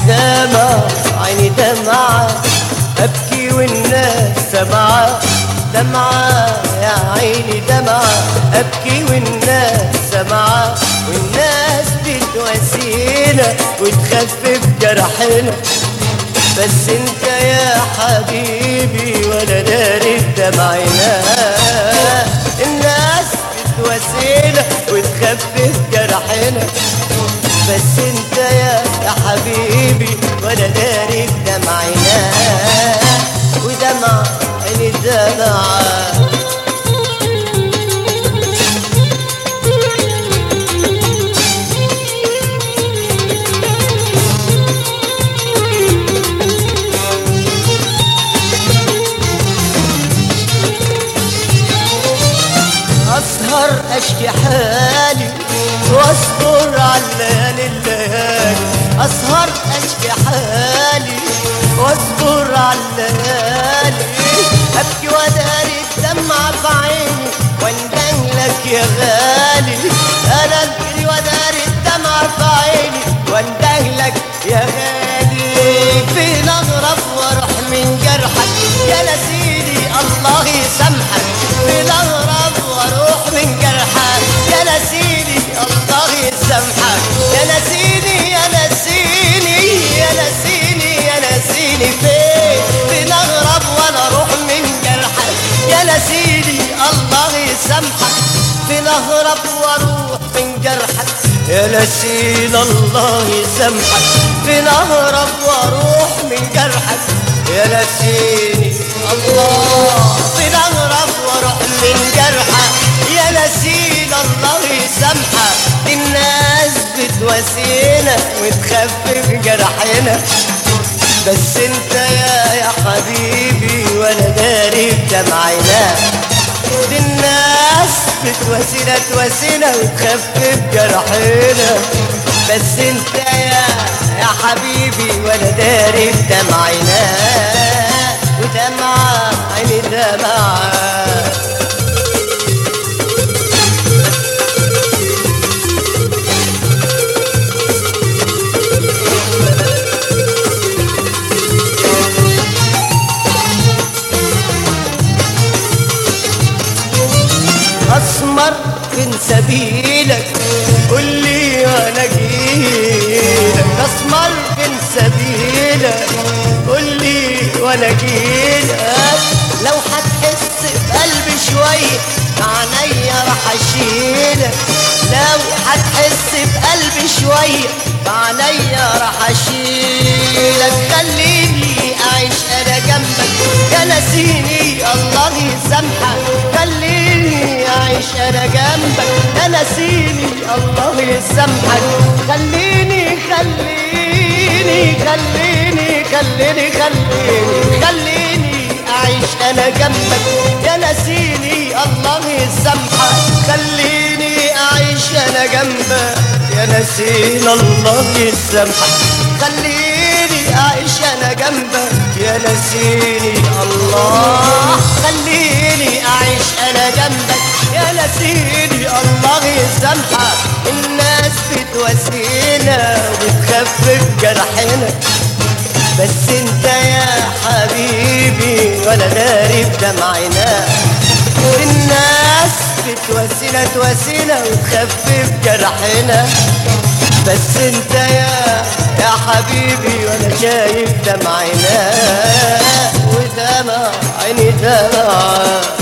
دمع عيني دمعة أبكي والناس سمعة دمعة يا عيني دمعة أبكي والناس سمعة والناس بتواسينا وتخفف جرحنا بس انت يا حبيبي ولا داري بدمعنا الناس بتواسينا وتخفف جرحنا بس انت يا يا حبيبي ولا داري بدمعنا ودمع عيني دمعة أسهر أشكي حالي واصبر على الليالي الليالي أسهر أشكي حالي واصبر على الليالي أبكي وداري الدمع في عيني واندم لك يا غالي أنا أبكي وداري الدمع في عيني واندم لك يا غالي فين أغرب وأروح من جرحك يا نسيدي الله يسامحك فين أغرب واروح من جرحك يا نسيني الله يسامحك يا نسيني يا نسيني يا نسيني يا نسيني فين فين اغرب وانا اروح من جرحك يا نسيني الله يسامحك فين اهرب واروح من جرحك يا نسين الله يسامحك فين اهرب واروح من جرحك يا نسيني الله فين اهرب واروح من جرحك يا نسينا الله يسامحك الناس بتواسينا وتخفف جرحنا بس انت يا يا حبيبي وانا داري بدمعنا الناس بتواسينا تواسينا وتخفف جرحنا بس انت يا يا حبيبي وانا داري بدمعنا ودمعة عيني دمعة اسمر فين سبيلك قول لي وانا جيلك اسمر فين سبيلك قول لي وانا جيلك لو هتحس بقلبي شويه عينيا راح اشيلك لو هتحس بقلبي شويه عينيا راح اشيلك خليني اعيش انا جنبك يا نسيني الله يسامحك خليني اعيش انا جنبك يا نسيني الله يسامحك خليني خليني خليني خليني خليني خليني اعيش انا جنبك يا نسيني الله يسامحك خليني اعيش انا جنبك يا نسين الله يسامحك خليني اعيش انا جنبك يا نسيني الله خليني اعيش انا جنبك يا نسيني الله يسامحك الناس بتواسينا وتخفف جرحنا بس انت يا حبيبي ولا داري بدمعنا الناس بتواسينا تواسينا وتخفف جرحنا بس انت يا يا حبيبي وانا شايف دمعنا ودمع عيني دمع